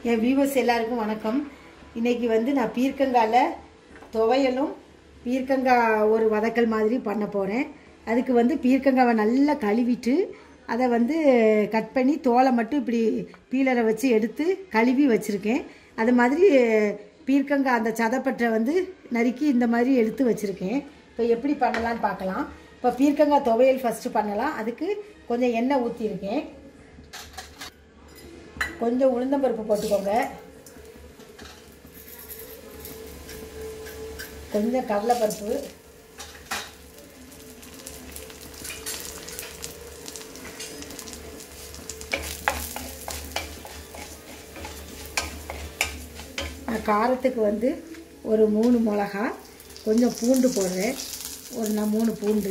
என் viewers எல்லாருக்கும் வணக்கம் இன்னைக்கு வந்து நான் பீர்க்கங்கால துவையலும் பீர்க்கங்காய் ஒரு வதக்கல் மாதிரி பண்ண போகிறேன் அதுக்கு வந்து பீர்க்கங்காவை நல்லா கழுவிட்டு அதை வந்து கட் பண்ணி தோலை மட்டும் இப்படி பீலரை வச்சு எடுத்து கழுவி வச்சுருக்கேன் அது மாதிரி பீர்க்கங்காய் அந்த சதப்பற்றை வந்து நறுக்கி இந்த மாதிரி எடுத்து வச்சுருக்கேன் இப்போ எப்படி பண்ணலான்னு பார்க்கலாம் இப்போ பீர்க்கங்காய் துவையல் ஃபஸ்ட்டு பண்ணலாம் அதுக்கு கொஞ்சம் எண்ணெய் ஊற்றிருக்கேன் கொஞ்சம் உளுந்தம்பருப்பு போட்டுக்கோங்க கொஞ்சம் கடலைப்பருப்பு நான் காரத்துக்கு வந்து ஒரு மூணு மிளகா கொஞ்சம் பூண்டு போடுறேன் ஒரு நான் மூணு பூண்டு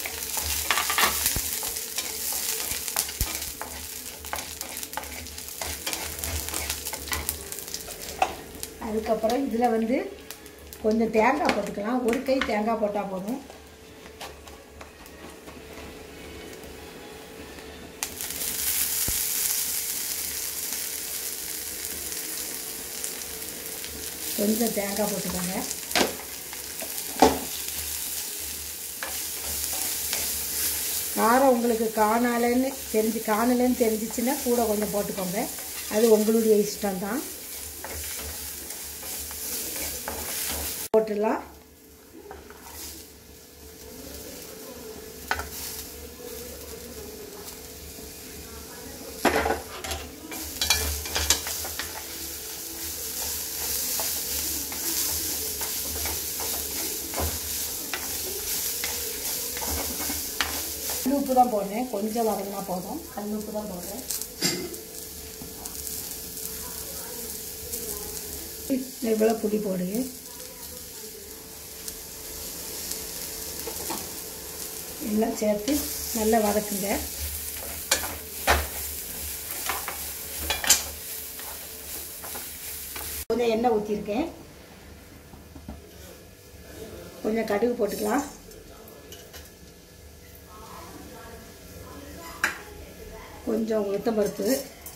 அதுக்கப்புறம் இதில் வந்து கொஞ்சம் தேங்காய் போட்டுக்கலாம் ஒரு கை தேங்காய் போட்டால் போதும் கொஞ்சம் தேங்காய் போட்டுக்கோங்க காரம் உங்களுக்கு காணாலன்னு தெரிஞ்சு காணலைன்னு தெரிஞ்சிச்சுன்னா கூட கொஞ்சம் போட்டுக்கோங்க அது உங்களுடைய இஷ்டம்தான் போட்டுடலாம் கல் உப்பு தான் போடுறேன் கொஞ்சம் வதங்கினா போதும் கல் உப்பு தான் போடுறேன் இவ்வளோ புளி போடுங்க எல்லாம் சேர்த்து நல்லா வதக்குங்க கொஞ்சம் எண்ணெய் ஊற்றிருக்கேன் கொஞ்சம் கடுகு போட்டுக்கலாம் கொஞ்சம் உளுத்தம்பருப்பு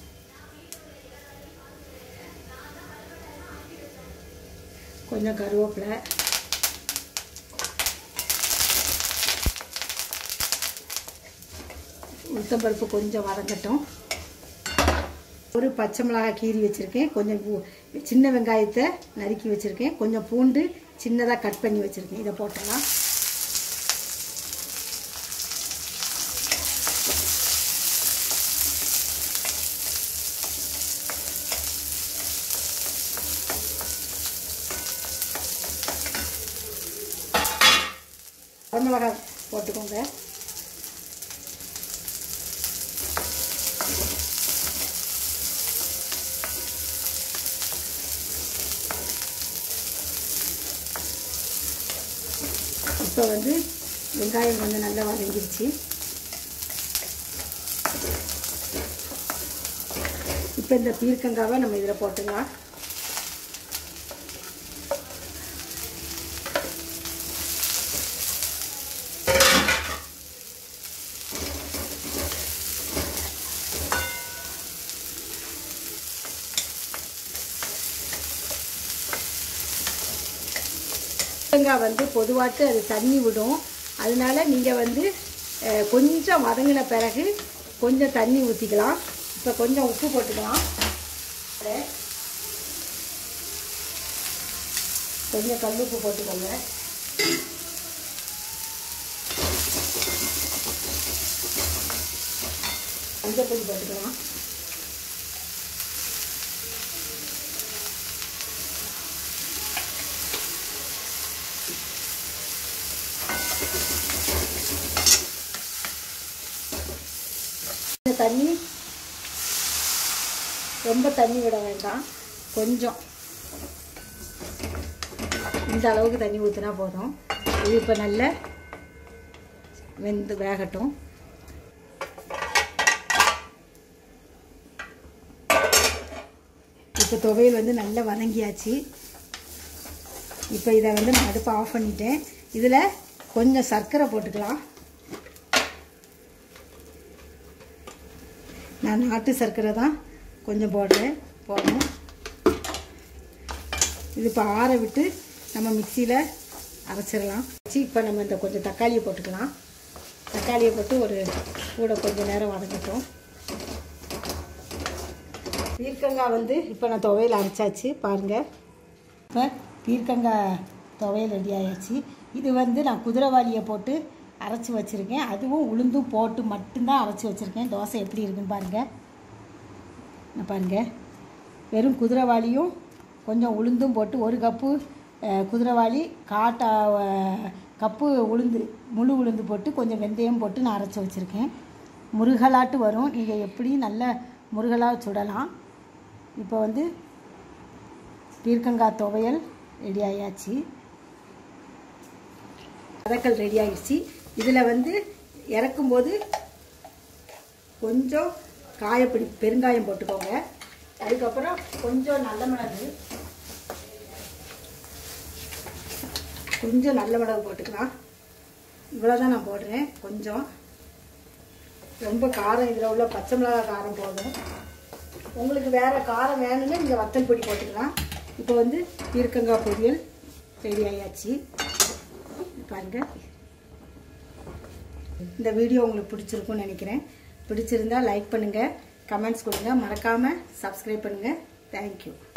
கொஞ்சம் கருவேப்பிலை உளுத்தம்பருப்பு கொஞ்சம் வதங்கட்டும் ஒரு பச்சை மிளகாய் கீறி வச்சுருக்கேன் கொஞ்சம் சின்ன வெங்காயத்தை நறுக்கி வச்சுருக்கேன் கொஞ்சம் பூண்டு சின்னதாக கட் பண்ணி வச்சுருக்கேன் இதை போட்டலாம் வரமிளகாய் போட்டுக்கோங்க இப்போ வந்து வெங்காயம் வந்து நல்லா வதங்கிருச்சு இப்போ இந்த பீர்க்கங்காவை நம்ம இதில் போட்டுக்கலாம் தேங்காய் வந்து பொதுவாட்டு அது தண்ணி விடும் அதனால நீங்கள் வந்து கொஞ்சம் வதங்கின பிறகு கொஞ்சம் தண்ணி ஊற்றிக்கலாம் இப்போ கொஞ்சம் உப்பு போட்டுக்கலாம் கொஞ்சம் கல் உப்பு போட்டுக்கோங்க மஞ்சள் போட்டுக்கலாம் தண்ணி ரொம்ப தண்ணி விட வேண்டாம் கொஞ்சம் இந்த அளவுக்கு தண்ணி ஊற்றினா போதும் இது இப்போ நல்ல வெந்து வேகட்டும் இப்போ துவையல் வந்து நல்லா வதங்கியாச்சு இப்போ இதை வந்து நான் அடுப்பை ஆஃப் பண்ணிட்டேன் இதில் கொஞ்சம் சர்க்கரை போட்டுக்கலாம் நான் நாட்டு சர்க்கரை தான் கொஞ்சம் போடுறேன் போடணும் இது இப்போ ஆற விட்டு நம்ம மிக்சியில் அரைச்சிடலாம் வச்சு இப்போ நம்ம இந்த கொஞ்சம் தக்காளியை போட்டுக்கலாம் தக்காளியை போட்டு ஒரு கூட கொஞ்சம் நேரம் வதங்கட்டும் பீர்க்கங்காய் வந்து இப்போ நான் துவையல் அரைச்சாச்சு பாருங்கள் இப்போ பீர்க்கங்காய் துவையல் ரெடி ஆயாச்சு இது வந்து நான் குதிரைவாளியை போட்டு அரைச்சி வச்சுருக்கேன் அதுவும் உளுந்தும் போட்டு மட்டும்தான் அரைச்சி வச்சுருக்கேன் தோசை எப்படி இருக்குன்னு பாருங்கள் நான் பாருங்கள் வெறும் குதிரைவாளியும் கொஞ்சம் உளுந்தும் போட்டு ஒரு கப்பு அஹ், குதிரைவாளி காட்டா அஹ், கப்பு உளுந்து முழு உளுந்து போட்டு கொஞ்சம் வெந்தயம் போட்டு நான் அரைச்சி வச்சுருக்கேன் முருகலாட்டு வரும் நீங்கள் எப்படி நல்ல முருகலாக சுடலாம் இப்போ வந்து பீர்க்கங்காய் துவையல் ரெடி ஆயாச்சு வதக்கல் ரெடி ஆயிடுச்சு இதில் வந்து இறக்கும்போது கொஞ்சம் காயப்பொடி பெருங்காயம் போட்டுக்கோங்க அதுக்கப்புறம் கொஞ்சம் நல்ல மிளகு கொஞ்சம் நல்ல மிளகு போட்டுக்கலாம் இவ்வளோதான் நான் போடுறேன் கொஞ்சம் ரொம்ப காரம் இதில் உள்ள பச்சை மிளகா காரம் போதும் உங்களுக்கு வேறு காரம் வேணும்னா நீங்கள் வத்தல் பொடி போட்டுக்கலாம் இப்போ வந்து பீர்க்கங்காய் பொரியல் ரெடி ஆயாச்சு பாருங்கள் இந்த வீடியோ உங்களுக்கு பிடிச்சிருக்கும்னு நினைக்கிறேன் பிடிச்சிருந்தா லைக் பண்ணுங்கள் கமெண்ட்ஸ் கொடுங்க மறக்காமல் சப்ஸ்கிரைப் பண்ணுங்கள் தேங்க்யூ